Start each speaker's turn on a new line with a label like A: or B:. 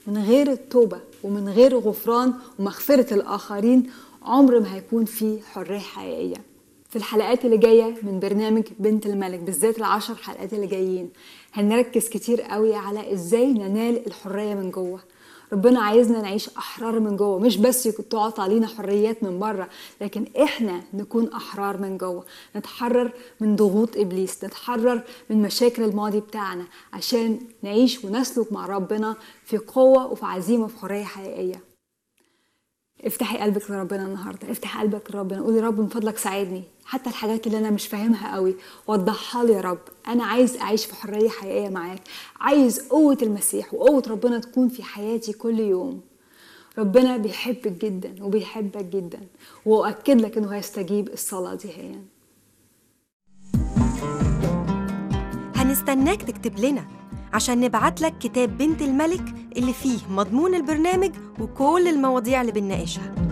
A: من غير التوبة ومن غير غفران ومغفرة الآخرين عمر ما هيكون في حرية حقيقية في الحلقات اللي جاية من برنامج بنت الملك بالذات العشر حلقات اللي جايين هنركز كتير قوي على ازاي ننال الحرية من جوه ربنا عايزنا نعيش احرار من جوه مش بس تعطى علينا حريات من بره لكن احنا نكون احرار من جوه نتحرر من ضغوط ابليس نتحرر من مشاكل الماضي بتاعنا عشان نعيش ونسلك مع ربنا في قوه وفي عزيمه وفي حريه حقيقيه افتحي قلبك لربنا النهارده افتحي قلبك لربنا قولي رب من فضلك ساعدني حتى الحاجات اللي انا مش فاهمها قوي وضحها لي يا رب انا عايز اعيش في حريه حقيقيه معاك عايز قوه المسيح وقوه ربنا تكون في حياتي كل يوم ربنا بيحبك جدا وبيحبك جدا واؤكد لك انه هيستجيب الصلاه دي هي
B: هنستناك تكتب لنا عشان نبعت لك كتاب بنت الملك اللي فيه مضمون البرنامج وكل المواضيع اللي بنناقشها